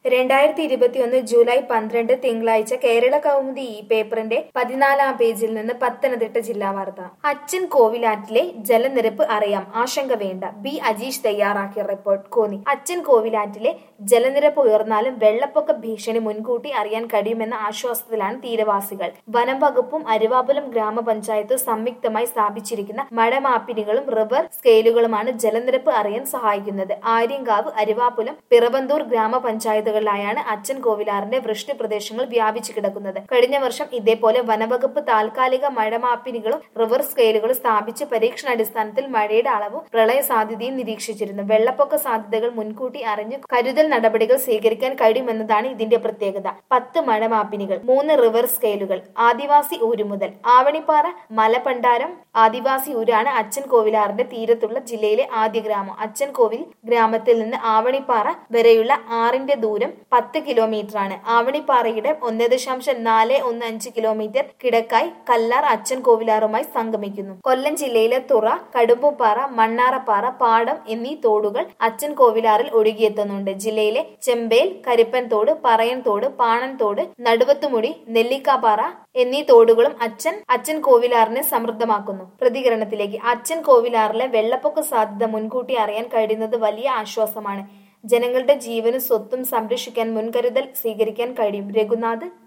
രണ്ടായിരത്തി ഇരുപത്തിയൊന്ന് ജൂലൈ പന്ത്രണ്ട് തിങ്കളാഴ്ച കേരള കൗമുദി ഈ പേപ്പറിന്റെ പതിനാലാം പേജിൽ നിന്ന് പത്തനംതിട്ട ജില്ലാ വാർത്ത അച്ഛൻ കോവിലാറ്റിലെ ജലനിരപ്പ് അറിയാം ആശങ്ക വേണ്ട ബി അജീഷ് തയ്യാറാക്കിയ റിപ്പോർട്ട് കോന്നി അച്ഛൻ കോവിലാറ്റിലെ ജലനിരപ്പ് ഉയർന്നാലും വെള്ളപ്പൊക്ക ഭീഷണി മുൻകൂട്ടി അറിയാൻ കഴിയുമെന്ന ആശ്വാസത്തിലാണ് തീരവാസികൾ വനം വകുപ്പും അരുവാപുരം ഗ്രാമപഞ്ചായത്ത് സംയുക്തമായി സ്ഥാപിച്ചിരിക്കുന്ന മഴമാപ്പിനികളും റിവർ സ്കെയിലുകളുമാണ് ജലനിരപ്പ് അറിയാൻ സഹായിക്കുന്നത് ആര്യങ്കാവ് അരുവാപുരം പിറവന്തൂർ ഗ്രാമപഞ്ചായത്തുകളിലായാണ് അച്ഛൻ കോവിലാറിന്റെ വൃഷ്ടി പ്രദേശങ്ങൾ വ്യാപിച്ചു കിടക്കുന്നത് കഴിഞ്ഞ വർഷം ഇതേപോലെ വനവകുപ്പ് താൽക്കാലിക മഴമാപ്പിനികളും റിവർ സ്കെയിലുകളും സ്ഥാപിച്ച് പരീക്ഷണാടിസ്ഥാനത്തിൽ മഴയുടെ അളവും പ്രളയ സാധ്യതയും നിരീക്ഷിച്ചിരുന്നു വെള്ളപ്പൊക്ക സാധ്യതകൾ മുൻകൂട്ടി അറിഞ്ഞു കരുതൽ നടപടികൾ സ്വീകരിക്കാൻ കഴിയുമെന്നതാണ് ഇതിന്റെ പ്രത്യേകത പത്ത് മഴമാപ്പിനികൾ മൂന്ന് റിവർ സ്കെയിലുകൾ ആദിവാസി ഊര് മുതൽ ആവണിപ്പാറ മലപ്പണ്ടാരം ആദിവാസി ഊരാണ് അച്ഛൻ കോവിലാറിന്റെ തീരത്തുള്ള ജില്ലയിലെ ആദ്യ ഗ്രാമം അച്ഛൻ കോവിൽ ഗ്രാമത്തിൽ നിന്ന് ആവണിപ്പാറ വരെയുള്ള ആറിന്റെ ദൂരം പത്ത് കിലോമീറ്റർ ആണ് ആവണിപ്പാറയുടെ ഒന്ന് ദശാംശം നാല് ഒന്ന് അഞ്ച് കിലോമീറ്റർ കിഴക്കായി കല്ലാർ അച്ഛൻ കോവിലാറുമായി സംഗമിക്കുന്നു കൊല്ലം ജില്ലയിലെ തുറ കടുമ്പുപാറ മണ്ണാറപ്പാറ പാടം എന്നീ തോടുകൾ അച്ഛൻ കോവിലാറിൽ ഒഴുകിയെത്തുന്നുണ്ട് ജില്ലയിലെ ചെമ്പേൽ കരിപ്പൻ തോട് പറയൻ തോട് പാണൻ തോട് നടുവത്തുമുടി നെല്ലിക്കാപ്പാറ എന്നീ തോടുകളും അച്ഛൻ അച്ഛൻ കോവിലാറിനെ സമൃദ്ധമാക്കുന്നു പ്രതികരണത്തിലേക്ക് അച്ഛൻ കോവിലാറിലെ വെള്ളപ്പൊക്ക സാധ്യത മുൻകൂട്ടി അറിയാൻ കഴിയുന്നത് വലിയ ആശ്വാസമാണ് ജനങ്ങളുടെ ജീവനും സ്വത്തും സംരക്ഷിക്കാൻ മുൻകരുതൽ സ്വീകരിക്കാൻ കഴിയും രഘുനാഥ്